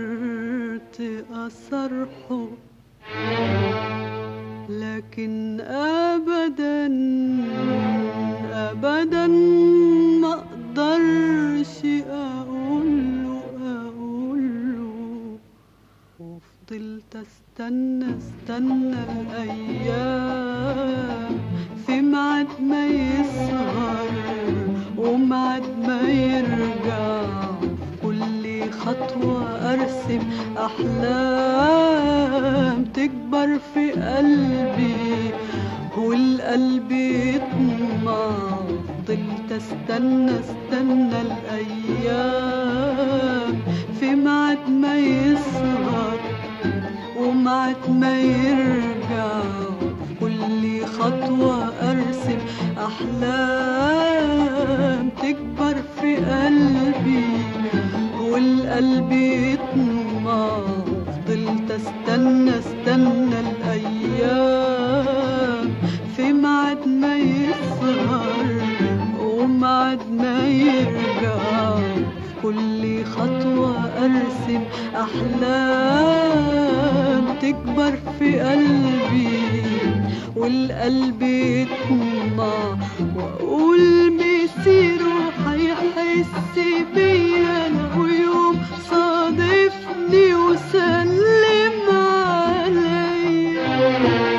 قدرت أصرحه لكن أبدا أبدا ما أقدرش أقوله أقوله وفضلت استنى استنى الايام في ميعاد ما يسهر وميعاد ما يرجع كل خطوة ارسم احلام تكبر في قلبي والقلب يطمع فضلت استنى استنى الايام في ميعاد ما يسهر ومعت ما يرجع كل خطوة أرسم أحلام تكبر في قلبي والقلب يطمع فضلت استنى استنى الأيام في ميعاد ما يسهر وميعاد ما يرجع كل خطوة أرسم أحلام تكبر في قلبي والقلب يطمع وأقول مسيره هيحس بيا لو يوم صادفني وسلم عليا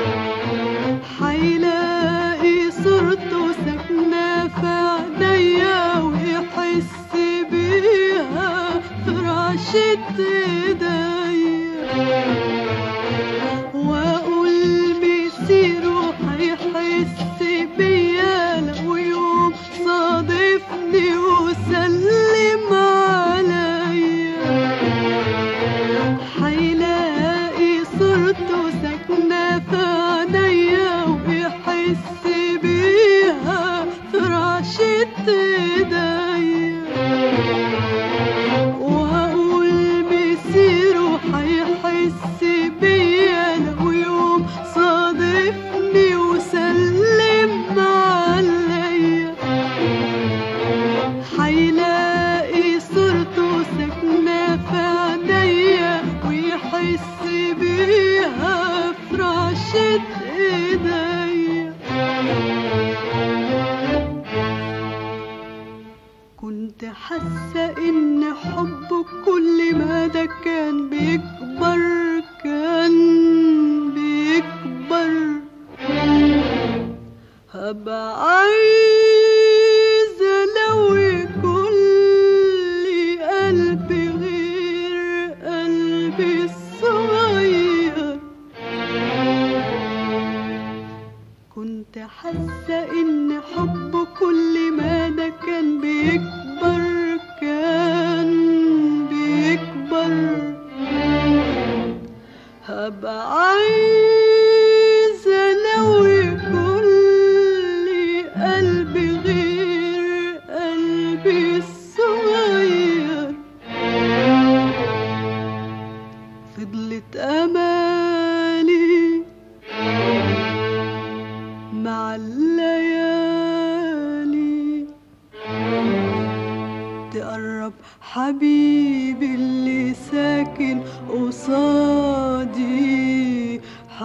هيلاقي صورته ساكنة في عينيا ويحس بيها في رعشة ايديا واقول مسيره هيحس بيا لو يوم صادفني وسلم عليا هيلاقي صورته ساكنة في عينيا ويحس بيها في رعشة ايديا وهقول مسيره هيحس بيا لو يوم صادفني وسلم عليا هيلاقي صورته ساكنة في عينيا ويحس بيها في رعشة ايديا كنت حاسة ان حبك كل ما ده كان بيكبر كان بيكبر هبقى عايزة لو يكون لي قلبي غير قلبي الصغير كنت حاسة إن حبه كل ما ده كان بيكبر كان بيكبر هبقى عايزة لو يكون لي قلبي غير قلبي الصغير فضلت أمالي مع الليالي تقرب حبيبي اللي ساكن قصادي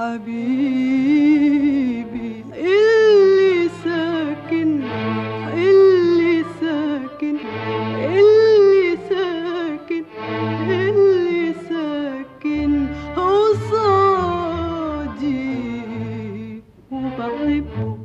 حبيبي اللي ساكن اللي ساكن اللي ساكن اللي ساكن قصادي وبحبه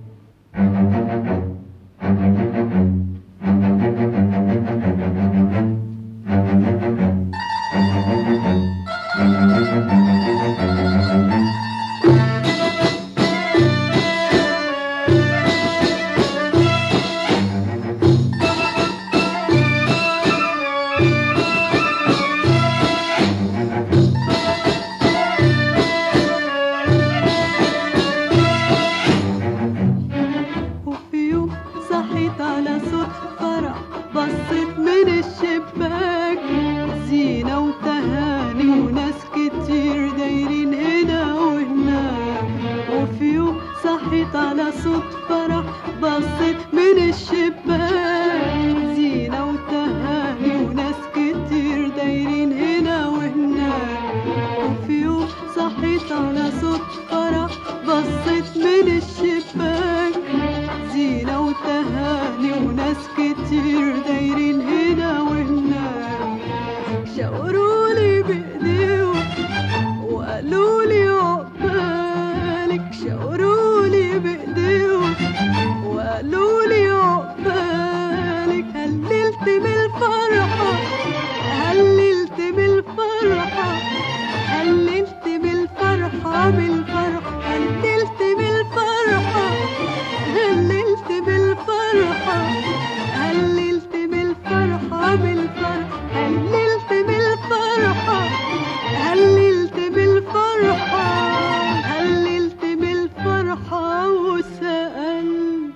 صحيت على صوت فرح بصيت من الشباك زينة وتهاني وناس كتير دايرين هنا وهناك شاورولي بإيديهم وقالولي عقبالك شاورولي بإيديهم وقالولي عقبالك هللت بالفرحة هللت بالفرحة هللت بالفرحة بالفرحة هللت بالفرحة هللت بالفرحة هللت بالفرحة بالفرحة هللت بالفرحة هللت بالفرحة هللت بالفرحة وسألت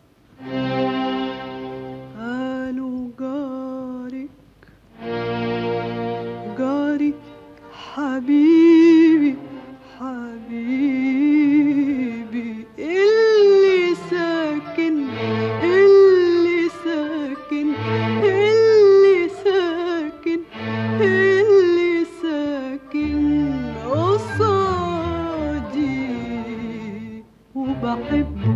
قالوا جارك جاري حبيبي حبيبي اللي ساكن اللي ساكن اللي ساكن اللي ساكن قصادي وبحبه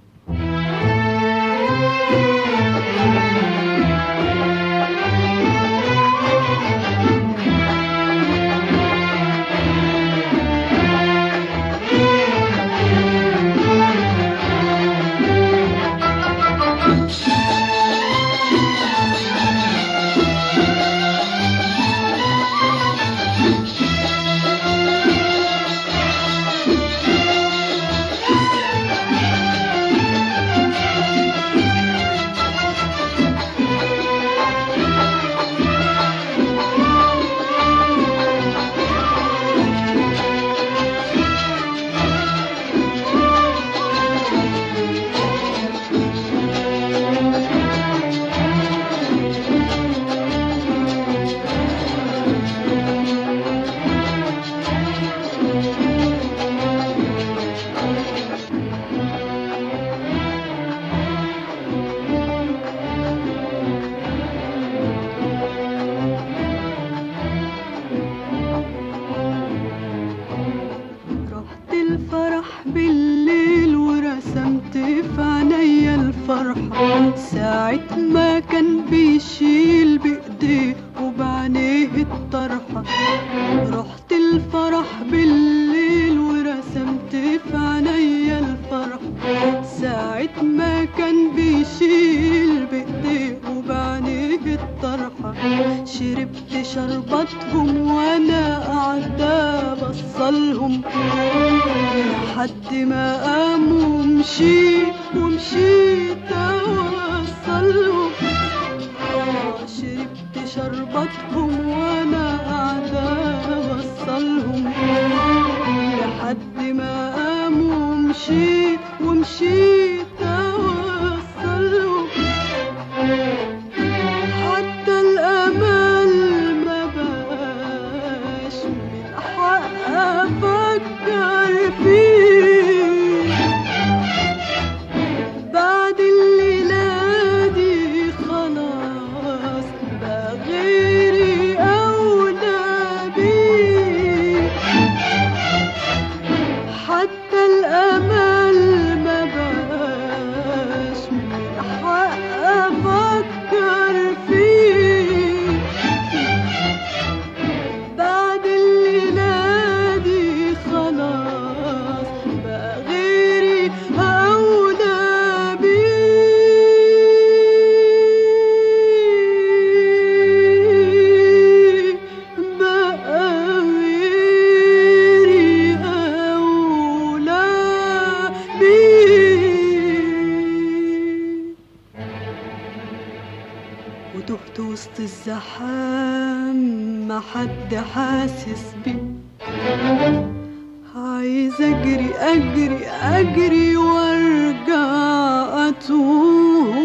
رحت الفرح بالليل ورسمت في عينيا الفرحة ساعة ما كان بيشيل بإيديه وبعينيه الطرحة رحت الفرح بالليل ورسمت في عينيا الفرحة ساعة ما كان بيشيل بإيديه وبعينيه الطرحة شربت شربتهم وانا قاعدة بصلهم لحد ما قاموا ومشيت ومشيت اوصلهم آه، شربت شربتهم وانا قاعدة بصلهم لحد ما قاموا ومشيت ومشيت اوصلهم حتى الامل ما بقاش من حق افكر فيه بعد الليلة دي خلاص بقى غيري أولى بيه حتى الأمل ما بقاش من حق أفكر فيه بعد الليلة دي خلاص بقى غيري أولى بيه بقى غيري أولى بيه وتهت وسط الزحام ما حد حاسس بيه عايز اجري اجري اجري وارجع اتوه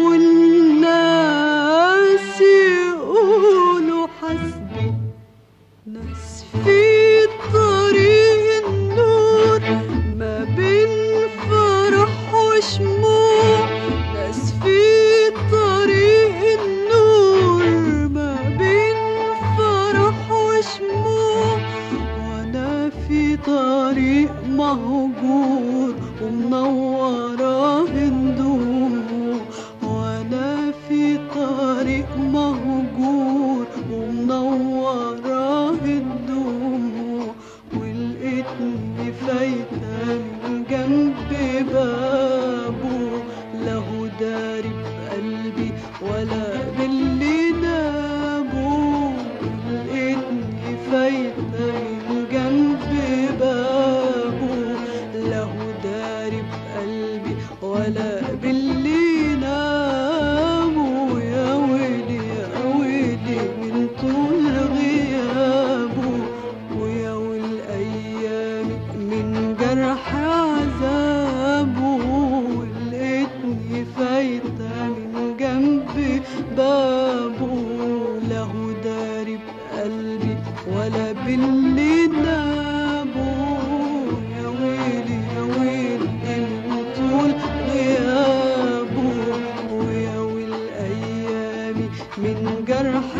والناس يقولوا حسبي ناس في طريق النور ما بين فرح وشموع ناس في طريق النور ما بين فرح وشموع وانا في طريق مهجور ومنورة هندوم وانا في طريق مهجور ومنورة هندوم ولقيتني فايتة من جنب بابه له داري بقلبي ولا باللي نابه لقيتني فايتة من جنب بابه له داري بقلبي ولا باللي نامه يا ويلي يا ويلي من طول غيابه ويا والايام من جرح عذابه لقيتني فايتة من جنب بابه له داري بقلبي ولا باللي نابه يا ويلي يا ويلي من طول غيابه ويا والايام من جرح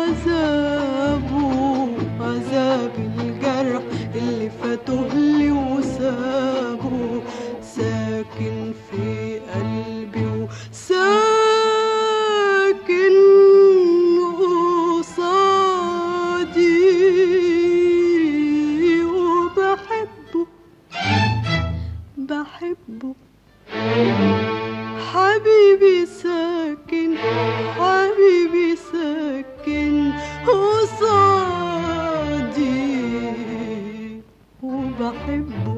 عذابه عذاب الجرح اللي فاته لي وسابه ساكن في قلبي وساكن قصادي وبحبه بحبه حبيبي ساكن حبيبي ساكن قصادي وبحبه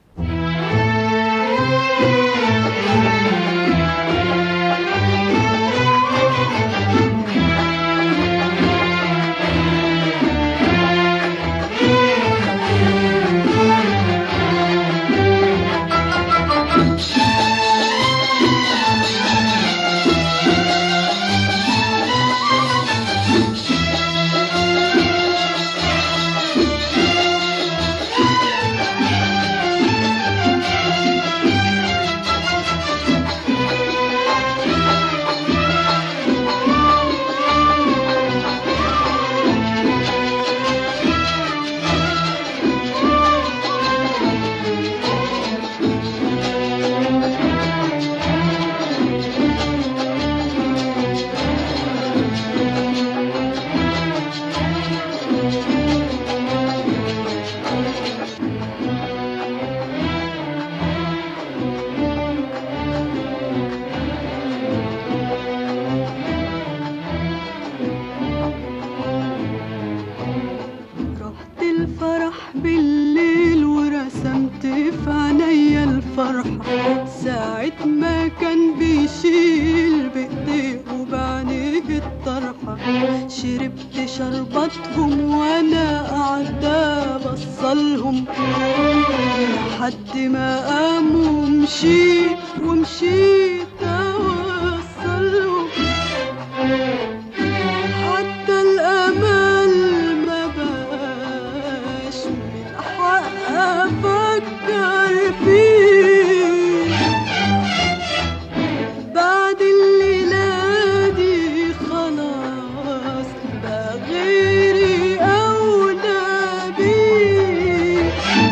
رحت الفرح بالليل ورسمت في عينيا الفرحة ساعة ما كان بيشيل بإيديه وبعينيه الطرحة شربت شربتهم وانا قاعدة بصلهم لحد ما قاموا ومشيت ومشيت اوصلهم حتى الأمل ما بقاش من حق أفكر فيه بعد الليلة دي خلاص بقى غيري أولى بيه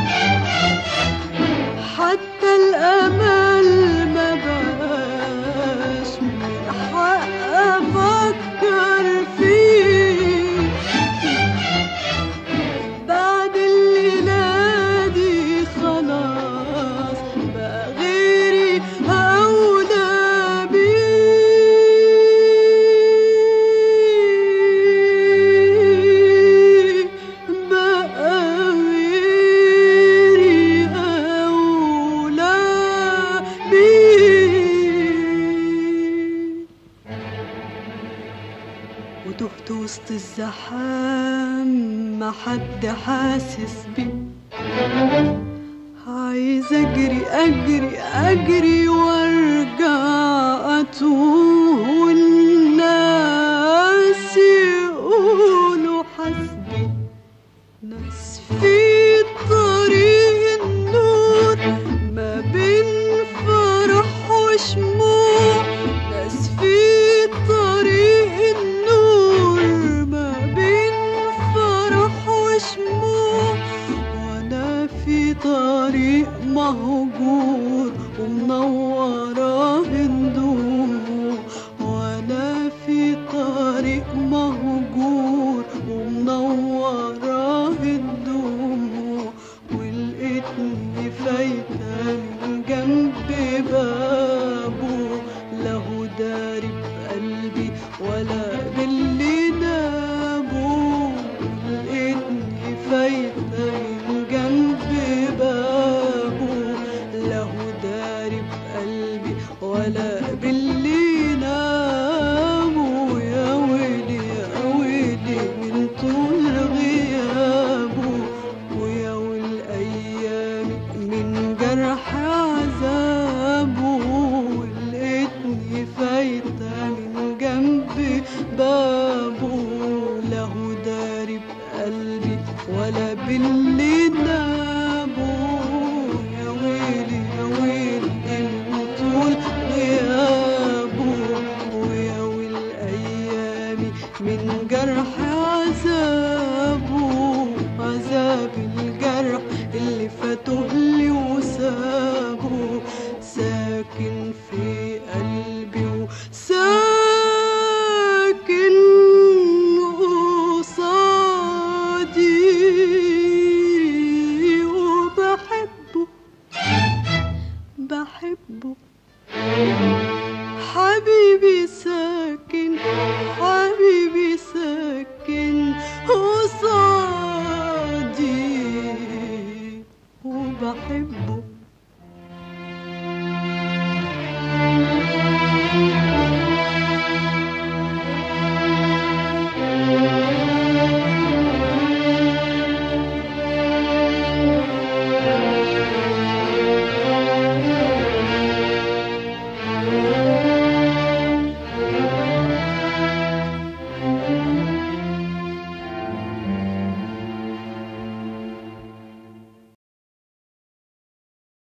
حتى الأمل ما بقاش من حق أفكر فيه بعد الليلة دي خلاص بقى غيري أولى بيه بقى غيري أولى بيه وتهت وسط الزحام ما حد حاسس بي عايز اجري اجري اجري وارجع اتوه والناس يقولوا حسبي ناس في طريق النور ما بين فرح وشموع ناس في طريق النور ما بين فرح وشموع وانا في طريق مهجور ومنورة هندوم وانا في طريق مهجور ومنورة هندوم ولقيتني فايتة من جنب بابه له داري بقلبي ولا باللي نابه لقيتني فايتة من جنب بابه له داري بقلبي ولا باللي نامه يا ويلي يا ويلي من طول غيابه ويا والايام من جرح عذابه لقيتني فايتة من جنب بابه له داري بقلبي ولا باللي نابه يا ويلي يا ويلي من طول غيابه ويا والايام من جرح عذابه عذاب الجرح اللي فاته وسابه ساكن في قلبي وساكن قصادي وبحبه بحبه حبيبي ساكن حبيبي ساكن قصادي وبحبه